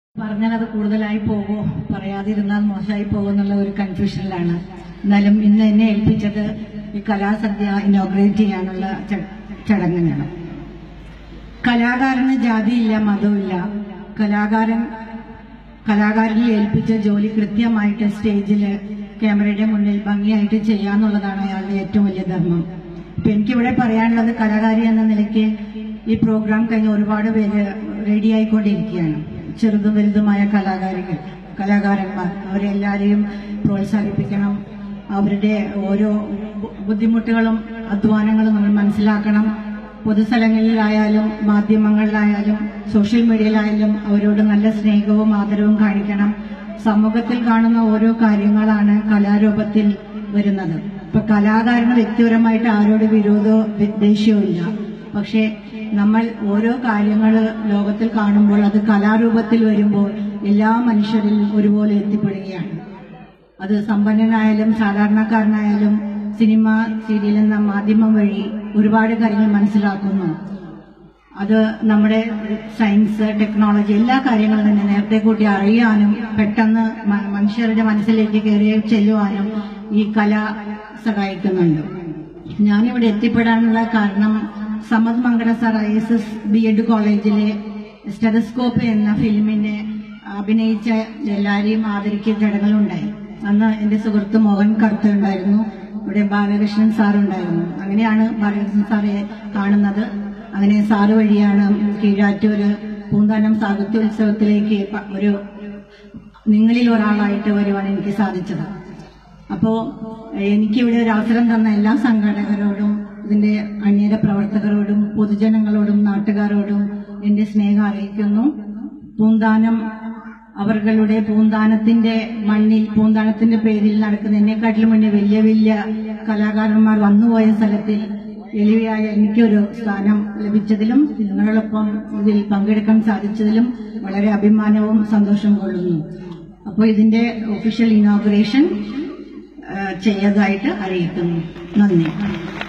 പറഞ്ഞാൽ അത് കൂടുതലായി പോകുമോ പറയാതിരുന്നാൽ മോശമായി പോകുമെന്നുള്ള ഒരു കൺഫ്യൂഷനിലാണ് എന്നാലും ഇന്ന് എന്നെ ഏൽപ്പിച്ചത് ഈ കലാസദ്യ ഇനോഗ്രേറ്റ് ചെയ്യാനുള്ള ച- ചടങ്ങിനാണ് കലാകാരന് ജാതിയില്ല മതമില്ല കലാകാരൻ കലാകാരനെ ഏൽപ്പിച്ച ജോലി കൃത്യമായിട്ട് സ്റ്റേജിൽ ക്യാമറയുടെ മുന്നിൽ ഭംഗിയായിട്ട് ചെയ്യാന്നുള്ളതാണ് അയാളുടെ ഏറ്റവും വലിയ ധർമ്മം ഇപ്പൊ എനിക്കിവിടെ പറയാനുള്ളത് കലാകാരി എന്ന നിലയ്ക്ക് ഈ പ്രോഗ്രാം കഴിഞ്ഞ് ഒരുപാട് പേര് റെഡി ആയിക്കൊണ്ടിരിക്കുകയാണ് ചെറുതും വലുതുമായ കലാകാരികൾ കലാകാരന്മാർ അവരെല്ലാവരെയും പ്രോത്സാഹിപ്പിക്കണം അവരുടെ ഓരോ ബു- ബുദ്ധിമുട്ടുകളും അധ്വാനങ്ങളും നമ്മൾ മനസ്സിലാക്കണം പൊതുസ്ഥലങ്ങളിലായാലും മാധ്യമങ്ങളിലായാലും സോഷ്യൽ മീഡിയയിലായാലും അവരോട് നല്ല സ്നേഹവും ആദരവും കാണിക്കണം സമൂഹത്തിൽ കാണുന്ന ഓരോ കാര്യങ്ങളാണ് കലാരൂപത്തിൽ വരുന്നത് ഇപ്പൊ കലാകാരന് വ്യക്തിപരമായിട്ട് ആരോട് വിരോധമോ ദേഷ്യവും ഇല്ല പക്ഷെ നമ്മൾ ഓരോ കാര്യങ്ങൾ ലോകത്തിൽ കാണുമ്പോൾ അത് കലാരൂപത്തിൽ വരുമ്പോൾ എല്ലാ മനുഷ്യരിലും ഒരുപോലെ എത്തിപ്പെടുകയാണ് അത് സമ്പന്നനായാലും സാധാരണക്കാരനായാലും സിനിമ സീരിയൽ എന്ന മാധ്യമം വഴി ഒരുപാട് കാര്യങ്ങൾ മനസ്സിലാക്കുന്നു അത് നമ്മുടെ സയൻസ് ടെക്നോളജി എല്ലാ കാര്യങ്ങളും തന്നെ നേരത്തെ കൂട്ടി അറിയാനും പെട്ടെന്ന് മ- മനുഷ്യരുടെ മനസ്സിലേക്ക് കയറി ചെല്ലുവാനും ഈ കല സഹായിക്കുന്നുണ്ട് ഞാനിവിടെ എത്തിപ്പെടാനുള്ള കാരണം Samad Mankada sir I S S B Ed കോളേജിലെ സ്റ്റെതസ്കോപ്പ് എന്ന ഫിലിമിനെ അഭിനയിച്ച എല്ലാവരെയും ആദരിക്കുന്ന ചടങ്ങുകളുണ്ടായി അന്ന് എന്റെ സുഹൃത്ത് മോഹൻ കർത്ത ഉണ്ടായിരുന്നു ഇവിടെ ബാലകൃഷ്ണൻ സാർ ഉണ്ടായിരുന്നു അങ്ങനെയാണ് ബാലകൃഷ്ണൻ സാറെ കാണുന്നത് അങ്ങനെ സാറ് വഴിയാണ് കീഴാറ്റൂര് പൂന്താനം സാഹിത്യോത്സവത്തിലേക്ക് പ- ഒരു നിങ്ങളിൽ ഒരാളായിട്ട് വരുവാൻ എനിക്ക് സാധിച്ചത് അപ്പോ എനിക്കിവിടെ ഒരു അവസരം തന്ന എല്ലാ സംഘടകരോടും ഇതിന്റെ അണിയര പ്രവർത്തകരോടും പൊതുജനങ്ങളോടും നാട്ടുകാരോടും എന്റെ സ്നേഹം അറിയിക്കുന്നു പൂന്താനം അവர்களுടെ പൂന്താനത്തിന്റെ മണ്ണിൽ പൂന്താനത്തിന്റെ പേരിൽ നടക്കുന്ന എന്നെക്കാട്ടിലും മുന്നേ വലിയ വലിയ കലാകാരന്മാർ വന്നുപോയ സ്ഥലത്തിൽ എളിവയായ എനിക്കൊരു സ്ഥാനം ലഭിച്ചതിലും നിങ്ങളോടൊപ്പം ഇതിൽ പങ്കെടുക്കാൻ സാധിച്ചതിലും വളരെ അഭിമാനവും സന്തോഷവും കൊള്ളുന്നു അപ്പോൾ ഇതിന്റെ ഒഫീഷ്യൽ ഇനോഗ്രേഷൻ ചെയ്തതായിട്ട് അറിയിക്കുന്നു നന്ദി